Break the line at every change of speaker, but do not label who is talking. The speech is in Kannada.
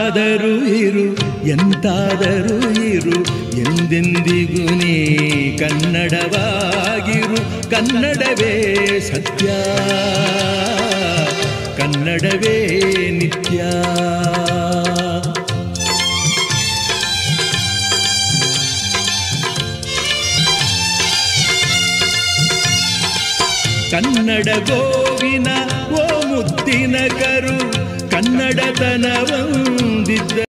ಎಲ್ಲಾದರೂ ಇರು ಎಂತಾದರೂ ಇರು ಎಂದೆಂದಿಗೂ ನೀ ಕನ್ನಡವಾಗಿರು ಕನ್ನಡವೇ ಸತ್ಯ ಕನ್ನಡವೇ ನಿತ್ಯ ಕನ್ನಡ ಗೋವಿನ ಓ ಮುದ್ದಿನ ಕರು ಕನ್ನಡತನವಂದಿದ್ದ